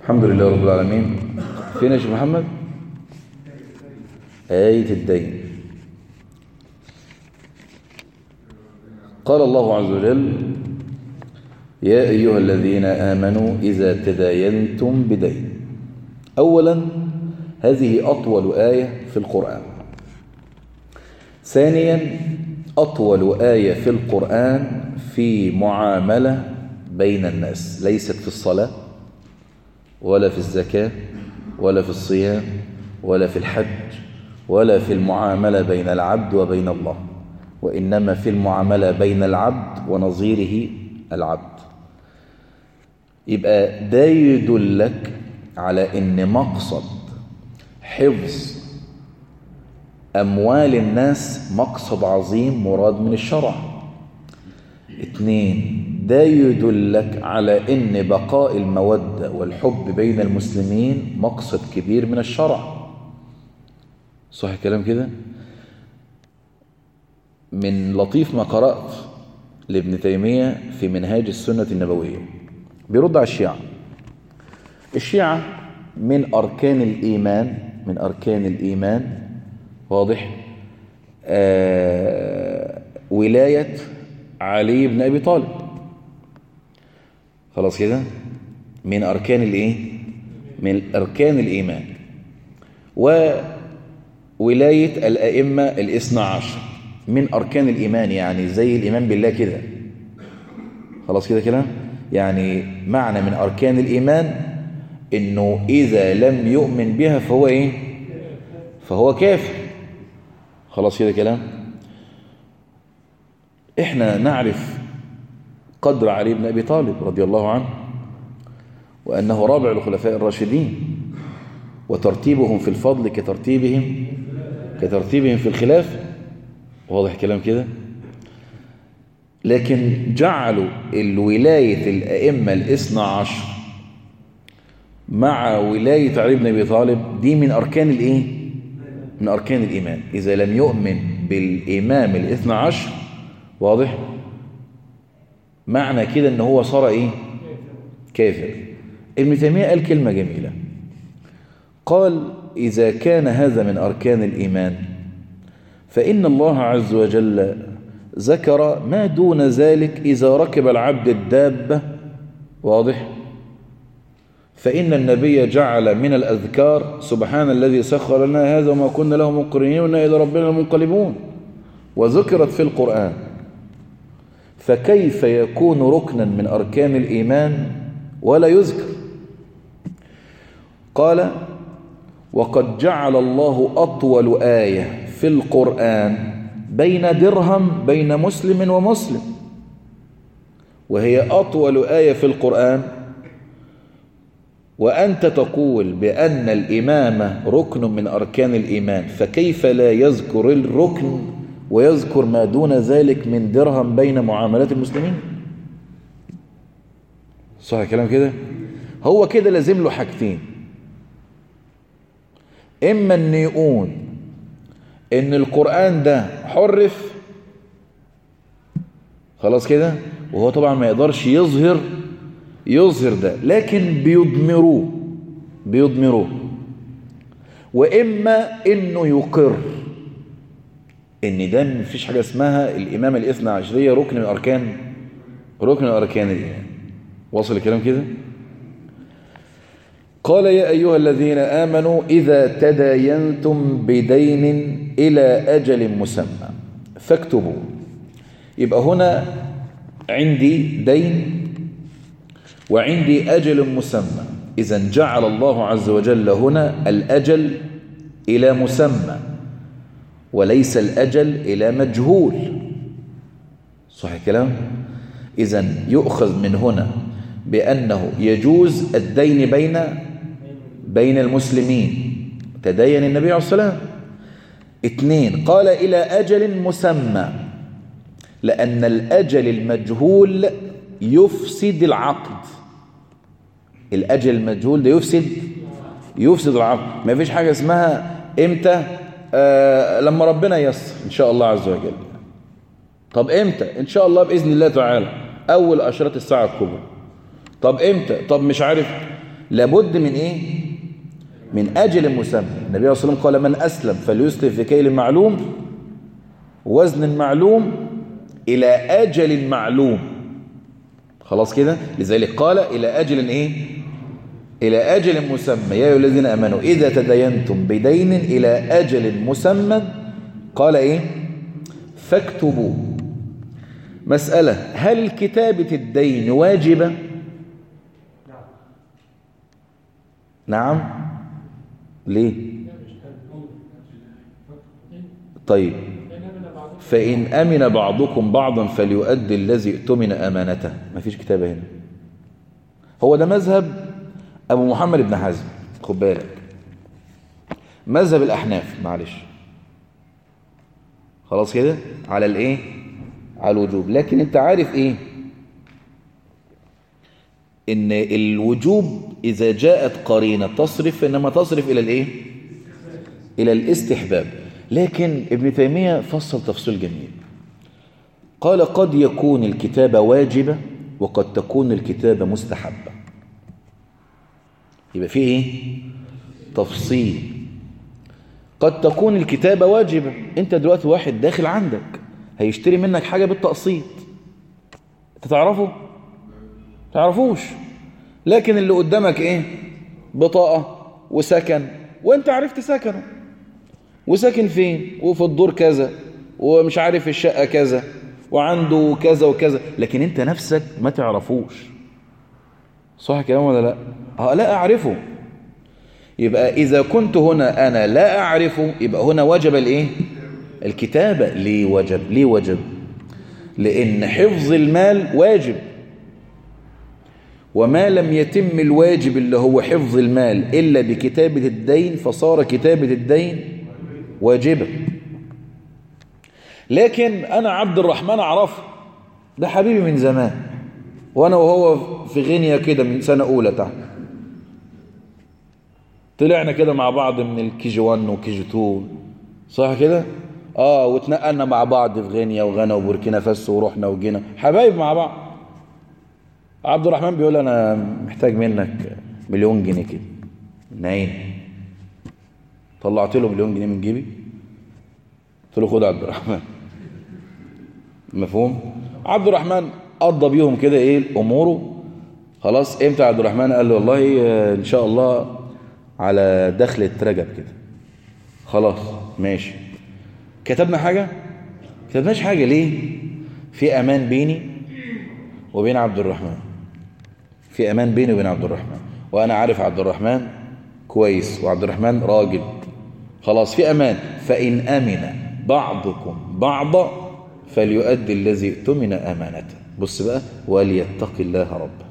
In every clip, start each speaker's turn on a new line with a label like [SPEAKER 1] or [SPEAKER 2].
[SPEAKER 1] الحمد لله رب العالمين فين يا شيخ محمد آية الدين قال الله عز وجل يا أيها الذين آمنوا إذا تداينتم بدين أولا هذه أطول آية في القرآن ثانيا أطول آية في القرآن في معاملة بين الناس ليست في الصلاة ولا في الزكاة ولا في الصيام ولا في الحج ولا في المعاملة بين العبد وبين الله وإنما في المعاملة بين العبد ونظيره العبد يبقى ده يدلك على ان مقصد حفظ اموال الناس مقصد عظيم مراد من الشرع اتنين ده يدلك على ان بقاء المودة والحب بين المسلمين مقصد كبير من الشرع صح الكلام كده من لطيف ما قرأت لابن تيمية في منهاج السنة النبوية بيرد على الشيعة الشيعة من أركان الإيمان من أركان الإيمان واضح آه ولاية علي بن أبي طالب خلاص كده من أركان الإيه من أركان الإيمان وولاية الأئمة الاثنى عشر من أركان الإيمان يعني زي الإيمان بالله كده خلاص كده كلام يعني معنى من أركان الإيمان إنه إذا لم يؤمن بها فهو إيه فهو كافر خلاص كده كلام إحنا نعرف قدر علي بن أبي طالب رضي الله عنه وأنه رابع الخلفاء الراشدين وترتيبهم في الفضل كترتيبهم كترتيبهم في الخلاف واضح كلام كده لكن جعلوا الولاية الأئمة الاثنى عشر مع ولاية علي بن أبي طالب دي من أركان الإيه؟ من أركان الإيمان إذا لم يؤمن بالإمام الاثنى عشر واضح؟ معنى كده إن هو صار إيه؟ كافر ابن تيمية قال كلمة جميلة قال إذا كان هذا من أركان الإيمان فإن الله عز وجل ذكر ما دون ذلك إذا ركب العبد الدابة واضح فإن النبي جعل من الأذكار سبحان الذي سخر لنا هذا وما كنا له مقرنين وإنا إلى ربنا منقلبون وذكرت في القرآن فكيف يكون ركنا من أركان الإيمان ولا يذكر قال وقد جعل الله أطول آية في القرآن بين درهم بين مسلم ومسلم وهي أطول آية في القرآن وأنت تقول بأن الإمامة ركن من أركان الإيمان فكيف لا يذكر الركن ويذكر ما دون ذلك من درهم بين معاملات المسلمين صح كلام كده هو كده لازم له حاجتين إما أن يقول ان القرآن ده حرف خلاص كده وهو طبعا ما يقدرش يظهر يظهر ده لكن بيضمروه بيضمروه وإما إنه يقر إن ده مفيش حاجة اسمها الإمامة الإثنى عشرية ركن من أركان ركن من أركان الإيمان واصل الكلام كده قال يا أيها الذين آمنوا إذا تداينتم بدين إلى أجل مسمى فاكتبوا يبقى هنا عندي دين وعندي أجل مسمى إذا جعل الله عز وجل هنا الأجل إلى مسمى وليس الأجل إلى مجهول صح الكلام إذا يؤخذ من هنا بأنه يجوز الدين بين بين المسلمين تدين النبي عليه الصلاة والسلام اثنين قال إلى أجل مسمى لأن الأجل المجهول يفسد العقد الأجل المجهول ده يفسد يفسد العقد ما فيش حاجة اسمها امتى آه لما ربنا ييسر إن شاء الله عز وجل طب امتى إن شاء الله بإذن الله تعالى أول أشرة الساعة الكبرى طب امتى طب مش عارف لابد من ايه من اجل مسمى النبي صلى الله عليه وسلم قال من اسلم فليسلف في كيل معلوم وزن معلوم الى اجل معلوم خلاص كده لذلك قال الى اجل ايه الى اجل مسمى يا ايها الذين امنوا اذا تدينتم بدين الى اجل مسمى قال ايه فاكتبوا مسألة هل كتابة الدين واجبة نعم ليه طيب فإن أمن بعضكم بعضا فليؤدي الذي ائتمن أمانته ما فيش كتابة هنا هو ده مذهب أبو محمد بن حزم خد بالك مذهب الأحناف معلش خلاص كده على الايه على الوجوب لكن انت عارف ايه ان الوجوب اذا جاءت قرينه تصرف انما تصرف الى الايه الى الاستحباب لكن ابن تيميه فصل تفصيل جميل قال قد يكون الكتابه واجبه وقد تكون الكتابه مستحبه يبقى فيه ايه تفصيل قد تكون الكتابة واجبة انت دلوقتي واحد داخل عندك هيشتري منك حاجة بالتقسيط انت تعرفه تعرفوش لكن اللي قدامك ايه بطاقة وسكن وانت عرفت سكنه وساكن فين وفي الدور كذا ومش عارف الشقة كذا وعنده كذا وكذا لكن انت نفسك ما تعرفوش صح كلام ولا لا اه لا اعرفه يبقى إذا كنت هنا أنا لا أعرفه يبقى هنا وجب الإيه؟ الكتابة ليه وجب؟ ليه وجب؟ لأن حفظ المال واجب وما لم يتم الواجب اللي هو حفظ المال إلا بكتابة الدين فصار كتابة الدين واجبة لكن أنا عبد الرحمن أعرفه ده حبيبي من زمان وأنا وهو في غينيا كده من سنة أولى تحت طلعنا كده مع بعض من الكي جي 1 وكي جي 2 صح كده اه واتنقلنا مع بعض في غينيا وغانا وبوركينا فاسو ورحنا وجينا حبايب مع بعض عبد الرحمن بيقول انا محتاج منك مليون جنيه كده منين طلعت له مليون جنيه من جيبي قلت له خد يا عبد الرحمن مفهوم عبد الرحمن قضى بيهم كده ايه اموره خلاص امتى عبد الرحمن قال له والله ان شاء الله على دخلة رجب كده خلاص ماشي كتبنا حاجة كتبناش حاجة ليه في أمان بيني وبين عبد الرحمن في أمان بيني وبين عبد الرحمن وأنا عارف عبد الرحمن كويس وعبد الرحمن راجل خلاص في أمان فإن أمن بعضكم بعضا فليؤدي الذي اؤتمن أمانته بص بقى وليتق الله ربه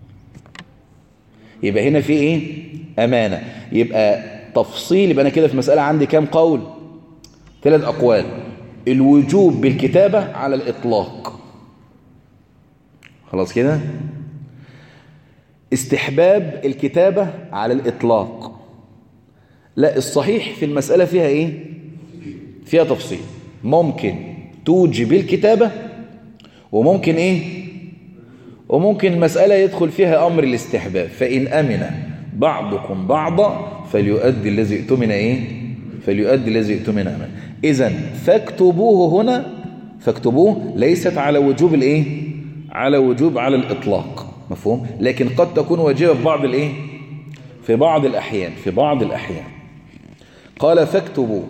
[SPEAKER 1] يبقى هنا في ايه امانه يبقى تفصيل يبقى انا كده في مساله عندي كام قول ثلاث اقوال الوجوب بالكتابه على الاطلاق خلاص كده استحباب الكتابه على الاطلاق لا الصحيح في المساله فيها ايه فيها تفصيل ممكن توجب الكتابه وممكن ايه وممكن المسألة يدخل فيها أمر الاستحباب فإن أمن بعضكم بعضا فليؤدي الذي ائتمن إيه فليؤدي الذي ائتمن أمن إذا فاكتبوه هنا فاكتبوه ليست على وجوب الإيه على وجوب على الإطلاق مفهوم لكن قد تكون واجبة في بعض الإيه في بعض الأحيان في بعض الأحيان قال فاكتبوا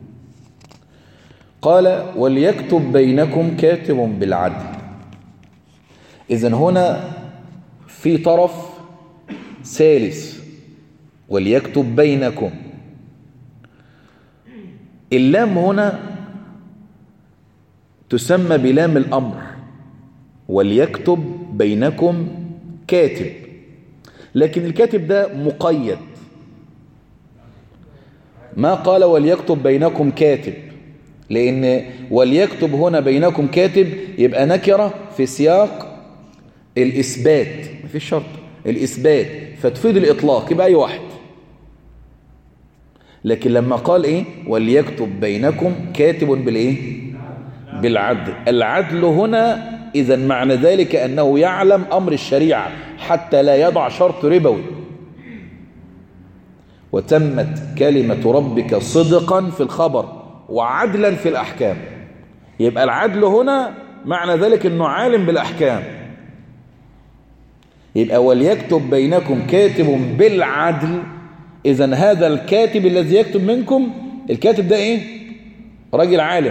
[SPEAKER 1] قال وليكتب بينكم كاتب بالعدل إذن هنا في طرف ثالث وليكتب بينكم اللام هنا تسمى بلام الأمر وليكتب بينكم كاتب لكن الكاتب ده مقيد ما قال وليكتب بينكم كاتب لأن وليكتب هنا بينكم كاتب يبقى نكرة في سياق الإثبات مفيش شرط الإثبات فتفيد الإطلاق يبقى أي واحد لكن لما قال إيه وليكتب بينكم كاتب بالإيه بالعدل العدل هنا إذا معنى ذلك أنه يعلم أمر الشريعة حتى لا يضع شرط ربوي وتمت كلمة ربك صدقا في الخبر وعدلا في الأحكام يبقى العدل هنا معنى ذلك أنه عالم بالأحكام يبقى وليكتب بينكم كاتب بالعدل إذا هذا الكاتب الذي يكتب منكم الكاتب ده إيه راجل عالم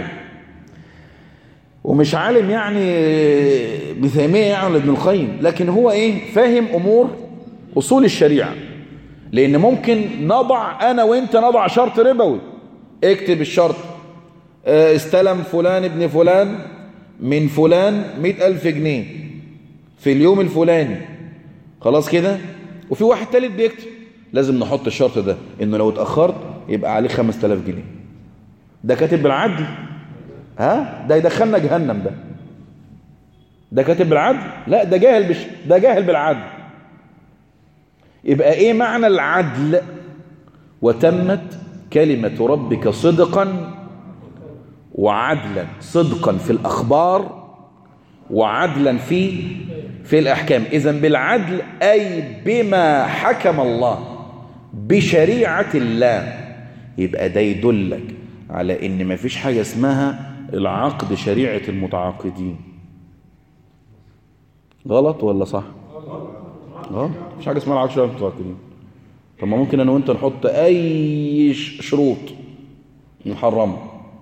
[SPEAKER 1] ومش عالم يعني بثيمية يعني ابن القيم لكن هو إيه فاهم أمور أصول الشريعة لأن ممكن نضع أنا وإنت نضع شرط ربوي اكتب الشرط استلم فلان ابن فلان من فلان مئة ألف جنيه في اليوم الفلاني خلاص كده وفي واحد تالت بيكتب لازم نحط الشرط ده انه لو اتأخرت يبقى عليه 5000 جنيه ده كاتب بالعدل ها ده يدخلنا جهنم ده ده كاتب بالعدل لا ده جاهل بش ده جاهل بالعدل يبقى ايه معنى العدل وتمت كلمة ربك صدقا وعدلا صدقا في الأخبار وعدلا في في الأحكام إذا بالعدل أي بما حكم الله بشريعة الله يبقى ده يدلك على إن ما فيش حاجة اسمها العقد شريعة المتعاقدين غلط ولا صح غلط مفيش حاجة اسمها العقد شريعة المتعاقدين طب ما ممكن أنا وأنت نحط أي شروط محرمة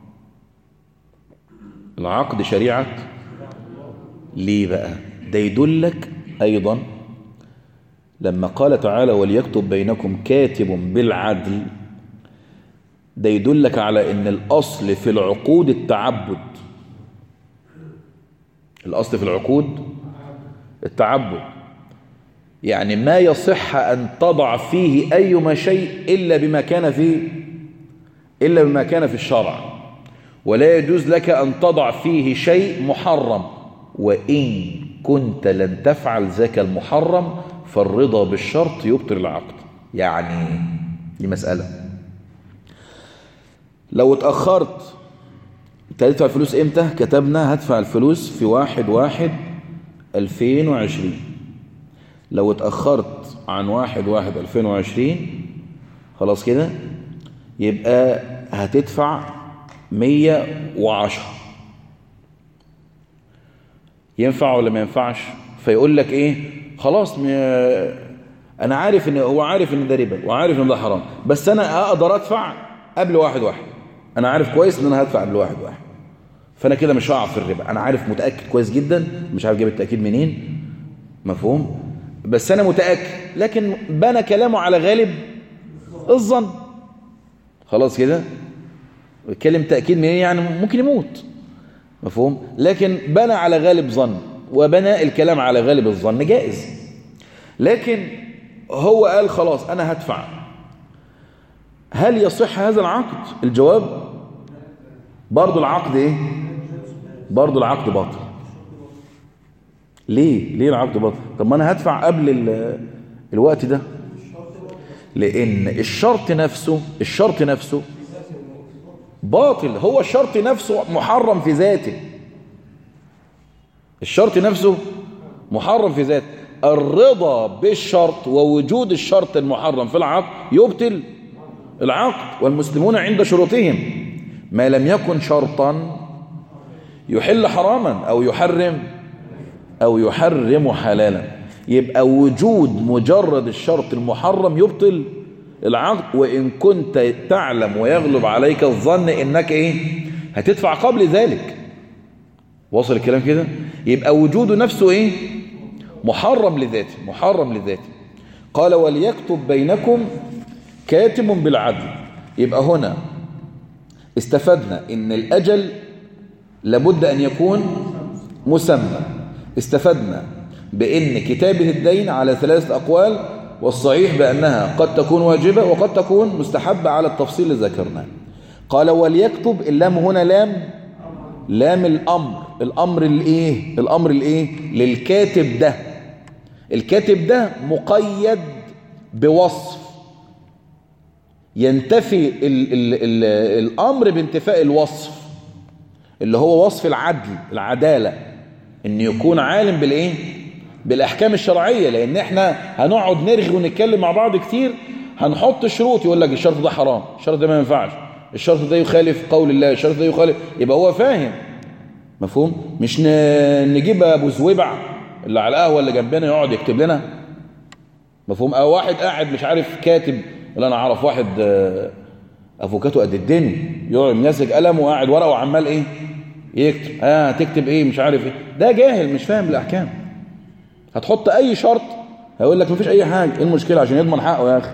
[SPEAKER 1] العقد شريعة ليه بقى ده يدلك أيضا لما قال تعالى وليكتب بينكم كاتب بالعدل ده يدلك على ان الأصل في العقود التعبد الأصل في العقود التعبد يعني ما يصح أن تضع فيه أيما شيء إلا بما كان فيه إلا بما كان في الشرع ولا يجوز لك أن تضع فيه شيء محرم وإن كنت لن تفعل ذاك المحرم فالرضا بالشرط يبطل العقد يعني دي مسألة لو اتأخرت انت هتدفع الفلوس امتى كتبنا هدفع الفلوس في واحد واحد الفين وعشرين لو اتأخرت عن واحد واحد الفين وعشرين خلاص كده يبقى هتدفع مية وعشرة ينفع ولا ما ينفعش فيقول لك ايه خلاص انا عارف ان هو عارف ان ده ربا وعارف ان ده حرام بس انا اقدر ادفع قبل واحد واحد انا عارف كويس ان انا هدفع قبل واحد واحد فانا كده مش هقع في الربا انا عارف متاكد كويس جدا مش عارف جايب التاكيد منين مفهوم بس انا متاكد لكن بنى كلامه على غالب الظن خلاص كده بيتكلم تاكيد منين يعني ممكن يموت مفهوم لكن بنى على غالب ظن وبنى الكلام على غالب الظن جائز لكن هو قال خلاص أنا هدفع هل يصح هذا العقد الجواب برضو العقد ايه برضو العقد باطل ليه ليه العقد باطل طب ما انا هدفع قبل الوقت ده لان الشرط نفسه الشرط نفسه باطل هو الشرط نفسه محرم في ذاته الشرط نفسه محرم في ذاته الرضا بالشرط ووجود الشرط المحرم في العقد يبطل العقد والمسلمون عند شروطهم ما لم يكن شرطا يحل حراما أو يحرم أو يحرم حلالا يبقى وجود مجرد الشرط المحرم يبطل العقد وإن كنت تعلم ويغلب عليك الظن إنك إيه هتدفع قبل ذلك وصل الكلام كده يبقى وجوده نفسه إيه محرم لذاته محرم لذاته قال وليكتب بينكم كاتب بالعدل يبقى هنا استفدنا ان الأجل لابد أن يكون مسمى استفدنا بأن كتابة الدين على ثلاثة أقوال والصحيح بأنها قد تكون واجبة وقد تكون مستحبة على التفصيل اللي ذكرناه قال وليكتب اللام هنا لام لام الأمر الأمر الإيه الأمر الإيه للكاتب ده الكاتب ده مقيد بوصف ينتفي ال ال ال الأمر بانتفاء الوصف اللي هو وصف العدل العدالة ان يكون عالم بالايه بالاحكام الشرعية لان احنا هنقعد نرغي ونتكلم مع بعض كتير هنحط شروط يقول لك الشرط ده حرام الشرط ده ما ينفعش الشرط ده يخالف قول الله الشرط ده يخالف يبقى هو فاهم مفهوم مش نجيب ابو زويبع اللي على القهوه اللي جنبنا يقعد يكتب لنا مفهوم او واحد قاعد مش عارف كاتب ولا انا اعرف واحد افوكاتو قد الدنيا يقعد ماسك قلم وقاعد ورقه وعمال ايه يكتب اه هتكتب ايه مش عارف ايه ده جاهل مش فاهم الاحكام هتحط اي شرط هيقول لك مفيش اي حاجه ايه المشكله عشان يضمن حقه يا اخي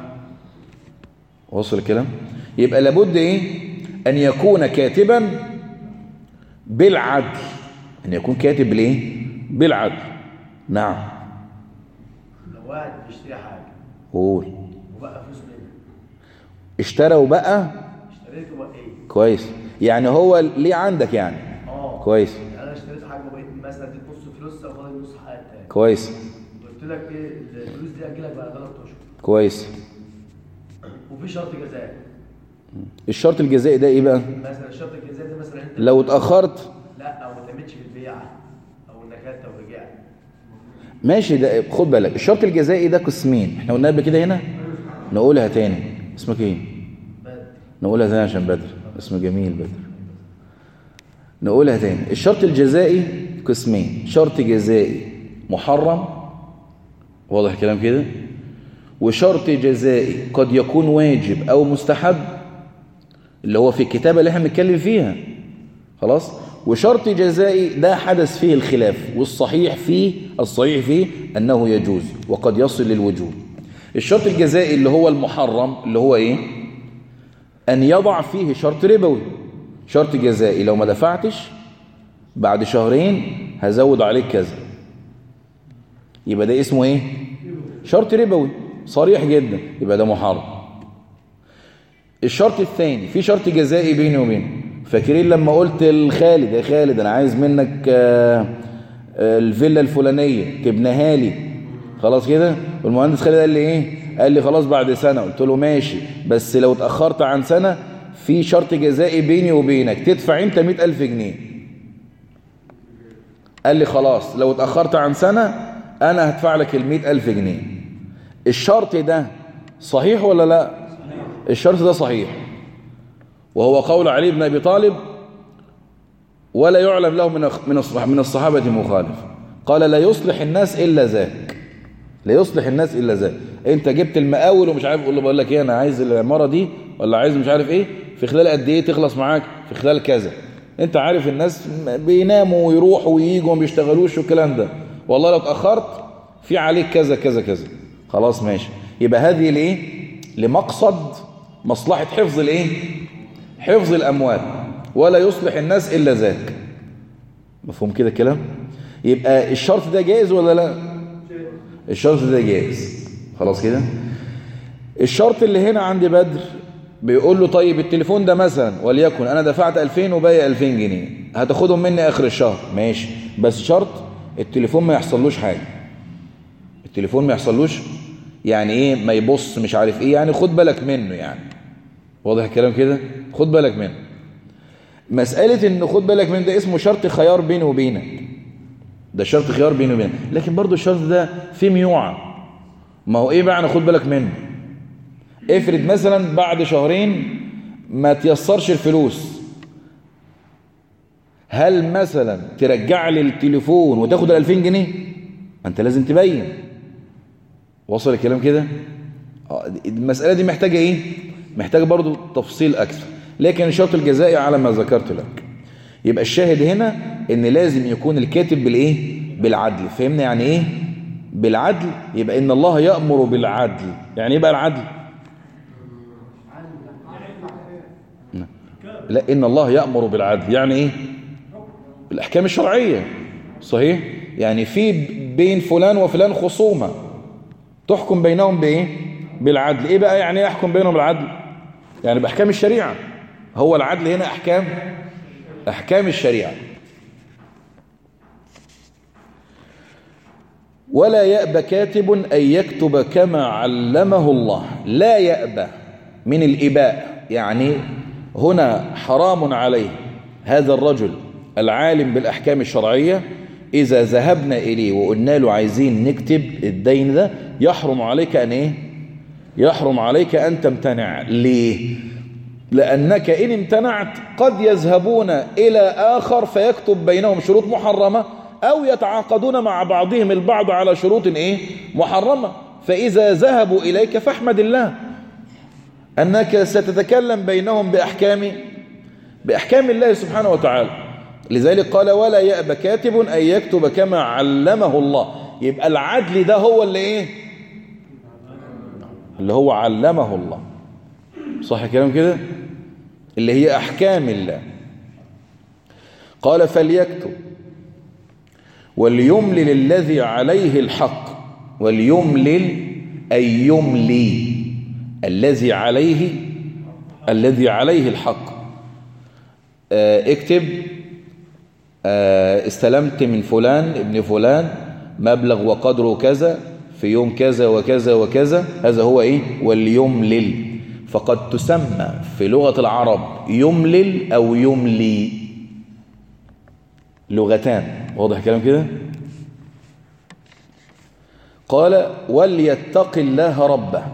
[SPEAKER 1] وصل الكلام يبقى لابد ايه ان يكون كاتبا بالعدل ان يكون كاتب بالايه بالعدل نعم
[SPEAKER 2] لو واحد بيشتري حاجه
[SPEAKER 1] قول
[SPEAKER 2] وبقى فلوس منه
[SPEAKER 1] اشترى وبقى
[SPEAKER 2] اشتريته بقى ايه
[SPEAKER 1] كويس يعني هو ليه عندك يعني
[SPEAKER 2] اه
[SPEAKER 1] كويس
[SPEAKER 2] يعني انا اشتريت حاجه وبقيت مثلا اديت نص فلوسها وفاضل نص حقها التاني
[SPEAKER 1] كويس
[SPEAKER 2] قلت لك ايه الفلوس دي هتجيلك بعد ثلاث اشهر
[SPEAKER 1] كويس
[SPEAKER 2] وفي شرط جزائي
[SPEAKER 1] الشرط الجزائي ده ايه بقى
[SPEAKER 2] مثلا الشرط الجزائي ده مثلا انت
[SPEAKER 1] لو اتاخرت
[SPEAKER 2] لا او ما تمتش في البيع او انك انت ورجعت
[SPEAKER 1] ماشي ده خد بالك الشرط الجزائي ده قسمين احنا قلنا قبل كده هنا نقولها تاني اسمك ايه
[SPEAKER 2] بدري
[SPEAKER 1] نقولها تاني عشان بدر اسم جميل بدر نقولها تاني الشرط الجزائي قسمين شرط جزائي محرم واضح الكلام كده وشرط جزائي قد يكون واجب او مستحب اللي هو في الكتابة اللي احنا بنتكلم فيها خلاص وشرط جزائي ده حدث فيه الخلاف والصحيح فيه الصحيح فيه أنه يجوز وقد يصل للوجوب الشرط الجزائي اللي هو المحرم اللي هو ايه أن يضع فيه شرط ربوي شرط جزائي لو ما دفعتش بعد شهرين هزود عليك كذا يبقى ده اسمه ايه شرط ربوي صريح جدا يبقى ده محرم الشرط الثاني في شرط جزائي بيني وبينه فاكرين لما قلت لخالد يا خالد انا عايز منك آه، آه، الفيلا الفلانيه تبنيها لي خلاص كده والمهندس خالد قال لي ايه قال لي خلاص بعد سنه قلت له ماشي بس لو اتاخرت عن سنه في شرط جزائي بيني وبينك تدفع انت 100000 جنيه قال لي خلاص لو اتاخرت عن سنه انا هدفع لك ال 100000 جنيه الشرط ده صحيح ولا لا الشرط ده صحيح وهو قول علي بن أبي طالب ولا يعلم له من من الصح- من الصحابة مخالف قال لا يصلح الناس إلا ذاك لا يصلح الناس إلا ذاك أنت جبت المقاول ومش عارف أقول له بقول لك إيه أنا عايز العمارة دي ولا عايز مش عارف إيه في خلال قد إيه تخلص معاك في خلال كذا أنت عارف الناس بيناموا ويروحوا وييجوا وما بيشتغلوش والكلام ده والله لو اتأخرت في عليك كذا كذا كذا خلاص ماشي يبقى هذه لإيه لمقصد مصلحة حفظ الإيه حفظ الأموال ولا يصلح الناس إلا ذاك مفهوم كده الكلام يبقى الشرط ده جائز ولا لا الشرط ده جائز خلاص كده الشرط اللي هنا عند بدر بيقول له طيب التليفون ده مثلا وليكن انا دفعت 2000 وباقي 2000 جنيه هتاخدهم مني اخر الشهر ماشي بس شرط التليفون ما يحصلوش حاجه التليفون ما يحصلوش يعني ايه ما يبص مش عارف ايه يعني خد بالك منه يعني واضح الكلام كده خد بالك منه مسألة ان خد بالك منه ده اسمه شرط خيار بيني وبينك ده شرط خيار بيني وبينك لكن برضو الشرط ده فيه ميوعة ما هو ايه معنى خد بالك منه افرض مثلا بعد شهرين ما تيسرش الفلوس هل مثلا ترجع لي التليفون وتاخد ال 2000 جنيه ما انت لازم تبين وصل الكلام كده آه، المسألة دي محتاجة ايه محتاجة برضو تفصيل اكثر لكن الشرط الجزائي على ما ذكرت لك يبقى الشاهد هنا ان لازم يكون الكاتب بالايه بالعدل فهمنا يعني ايه بالعدل يبقى ان الله يأمر بالعدل يعني ايه بقى العدل لا ان الله يأمر بالعدل يعني ايه بالاحكام الشرعية صحيح يعني في بين فلان وفلان خصومة تحكم بينهم بايه بالعدل ايه بقى يعني ايه يحكم بينهم بالعدل يعني باحكام الشريعة هو العدل هنا احكام احكام الشريعة ولا يأبى كاتب أن يكتب كما علمه الله لا يأبى من الإباء يعني هنا حرام عليه هذا الرجل العالم بالأحكام الشرعية إذا ذهبنا إليه وقلنا له عايزين نكتب الدين ده يحرم عليك أن إيه يحرم عليك أن تمتنع ليه لأنك إن امتنعت قد يذهبون إلى آخر فيكتب بينهم شروط محرمة أو يتعاقدون مع بعضهم البعض على شروط إيه محرمة فإذا ذهبوا إليك فاحمد الله أنك ستتكلم بينهم بأحكام بأحكام الله سبحانه وتعالى لذلك قال ولا يأبى كاتب أن يكتب كما علمه الله يبقى العدل ده هو اللي إيه اللي هو علمه الله صح الكلام كده اللي هي أحكام الله قال فليكتب وليملل الذي عليه الحق وليملل أي يملي الذي عليه الذي عليه الحق آه اكتب آه استلمت من فلان ابن فلان مبلغ وقدره كذا في يوم كذا وكذا وكذا هذا هو ايه واليملل فقد تسمى في لغة العرب يملل أو يملي لغتان واضح الكلام كده قال وليتق الله ربه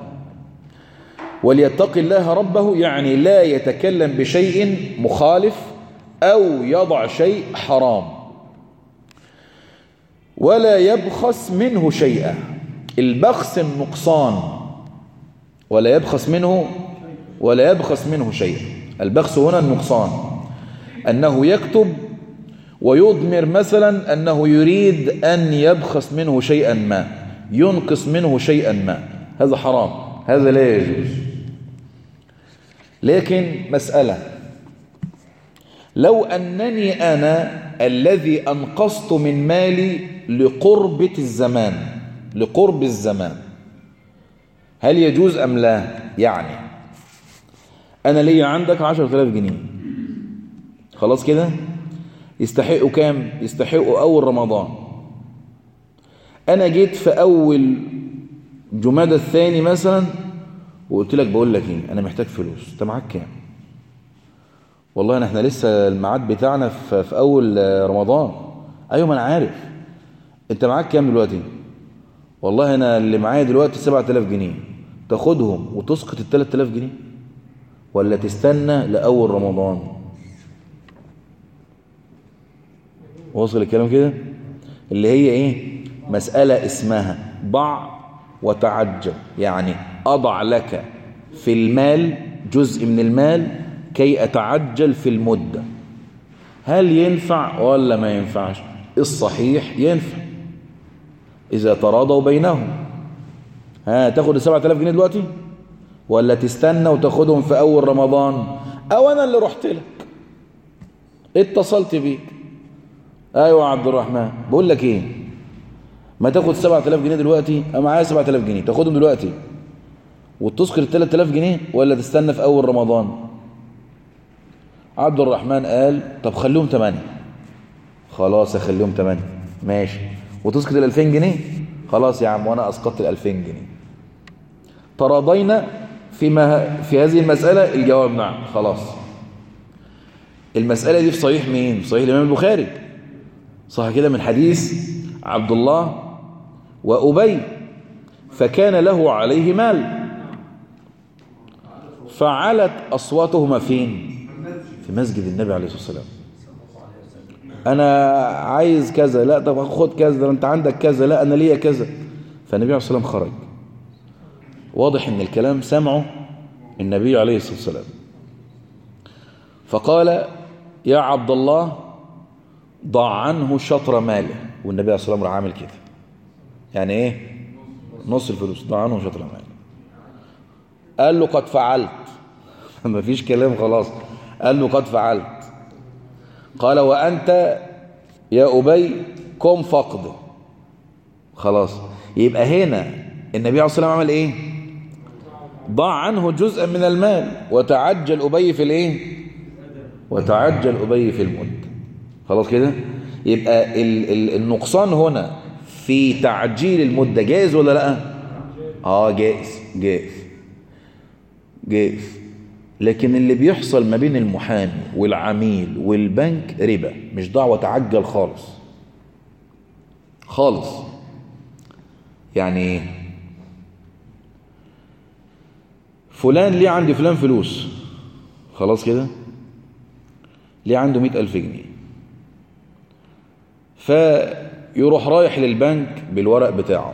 [SPEAKER 1] وليتق الله ربه يعني لا يتكلم بشيء مخالف أو يضع شيء حرام ولا يبخس منه شيئا البخس النقصان ولا يبخس منه ولا يبخس منه شيئا البخس هنا النقصان أنه يكتب ويضمر مثلا أنه يريد أن يبخس منه شيئا ما ينقص منه شيئا ما هذا حرام هذا لا يجوز لكن مسألة لو أنني أنا الذي أنقصت من مالي لقربة الزمان لقرب الزمان هل يجوز أم لا يعني أنا لي عندك عشر تلاف جنيه خلاص كده يستحقوا كام يستحقوا أول رمضان أنا جيت في أول جمادى الثاني مثلا وقلت لك بقول لك ايه انا محتاج فلوس انت معاك كام والله احنا لسه الميعاد بتاعنا في, في اول رمضان ايوه ما انا عارف انت معاك كام دلوقتي والله انا اللي معايا دلوقتي 7000 جنيه تاخدهم وتسقط ال 3000 جنيه ولا تستنى لاول رمضان واصل الكلام كده اللي هي ايه مسألة اسمها ضع وتعجل يعني أضع لك في المال جزء من المال كي أتعجل في المدة هل ينفع ولا ما ينفعش الصحيح ينفع إذا تراضوا بينهم ها تاخد السبعة آلاف جنيه دلوقتي ولا تستنى وتاخدهم في أول رمضان أو أنا اللي رحت لك اتصلت بيك أيوة عبد الرحمن بقول لك إيه ما تاخد 7000 جنيه دلوقتي انا معايا 7000 جنيه تاخدهم دلوقتي وتسكر ال 3000 جنيه ولا تستنى في اول رمضان عبد الرحمن قال طب خليهم 8 خلاص اخليهم 8 ماشي وتسكت ال 2000 جنيه خلاص يا عم وانا اسقطت ال 2000 جنيه تراضينا فيما في هذه المسألة الجواب نعم خلاص المسألة دي في صحيح مين في صحيح الإمام البخاري صح كده من حديث عبد الله وأبي فكان له عليه مال فعلت أصواتهما فين في مسجد النبي عليه الصلاة والسلام أنا عايز كذا لا طب خد كذا أنت عندك كذا لا أنا ليا كذا فالنبي عليه الصلاة والسلام خرج واضح ان الكلام سمعه النبي عليه الصلاة والسلام فقال يا عبد الله ضع عنه شطر ماله والنبي عليه الصلاة والسلام عامل كده يعني ايه نص الفلوس ضع عنه شطر ماله قال له قد فعلت ما فيش كلام خلاص قال له قد فعلت قال وأنت يا أبي قم فقده خلاص يبقى هنا النبي عليه الصلاة والسلام عمل ايه ضع عنه جزءا من المال وتعجل أبي في الايه وتعجل أبي في المد خلاص كده يبقى ال ال النقصان هنا في تعجيل المدة جائز ولا لا اه جائز جائز جائز لكن اللي بيحصل ما بين المحامي والعميل والبنك ربا مش دعوة تعجل خالص خالص يعني ايه فلان ليه عند فلان فلوس خلاص كده ليه عنده مئة ألف جنيه فيروح رايح للبنك بالورق بتاعه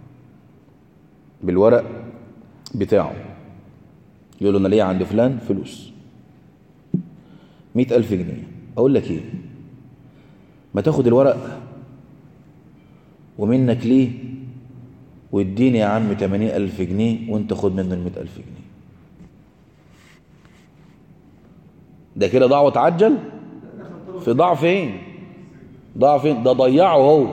[SPEAKER 1] بالورق بتاعه يقول له أنا ليه عند فلان فلوس مئة ألف جنيه أقول لك إيه ما تاخد الورق ومنك ليه واديني يا عم 80 ألف جنيه وانت خد منه ال ألف جنيه ده كده ضاع وتعجل في ضاع فين ضاع فين ده ضيعه هو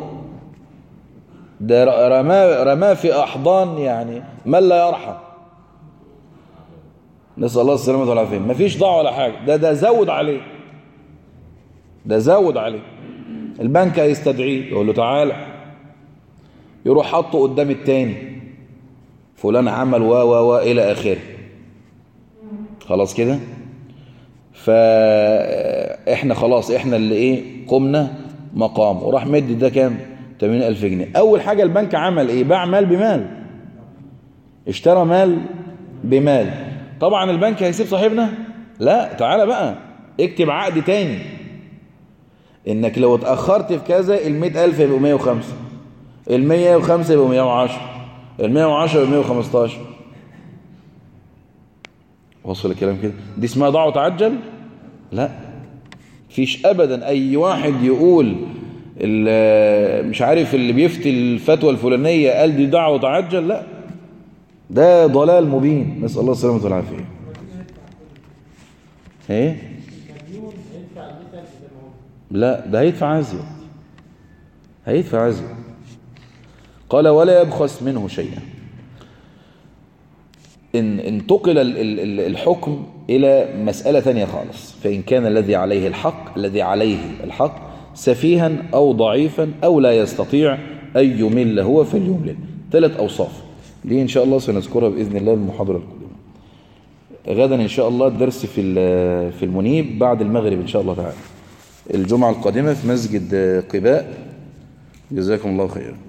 [SPEAKER 1] ده رماه رماه في أحضان يعني من لا يرحم نسأل الله السلامة والعافية مفيش ضاع ولا حاجة ده ده زود عليه ده زود عليه البنك هيستدعيه يقول له تعالى يروح حاطه قدام التاني فلان عمل و و و الى اخره خلاص كده فاحنا خلاص احنا اللي ايه قمنا مقام وراح مدي ده كام 80000 جنيه اول حاجه البنك عمل ايه باع مال بمال اشترى مال بمال طبعا البنك هيسيب صاحبنا لا تعالى بقى اكتب عقد تاني انك لو اتاخرت في كذا ال ألف يبقوا 105 ال 105 يبقوا 110 ال 110 يبقوا 115 وصل الكلام كده دي اسمها ضاع وتعجل لا فيش ابدا اي واحد يقول مش عارف اللي بيفتي الفتوى الفلانيه قال دي ضاع وتعجل لا ده ضلال مبين نسال الله السلامه والعافيه ايه لا ده هيدفع ازيد هيدفع ازيد قال ولا يبخس منه شيئا إن انتقل الحكم إلى مسألة ثانية خالص فإن كان الذي عليه الحق الذي عليه الحق سفيها أو ضعيفا أو لا يستطيع أن يمل هو فليملل ثلاث أوصاف دي إن شاء الله سنذكرها بإذن الله المحاضرة القادمة غدا إن شاء الله الدرس في في المنيب بعد المغرب إن شاء الله تعالى الجمعة القادمة في مسجد قباء جزاكم الله خيرا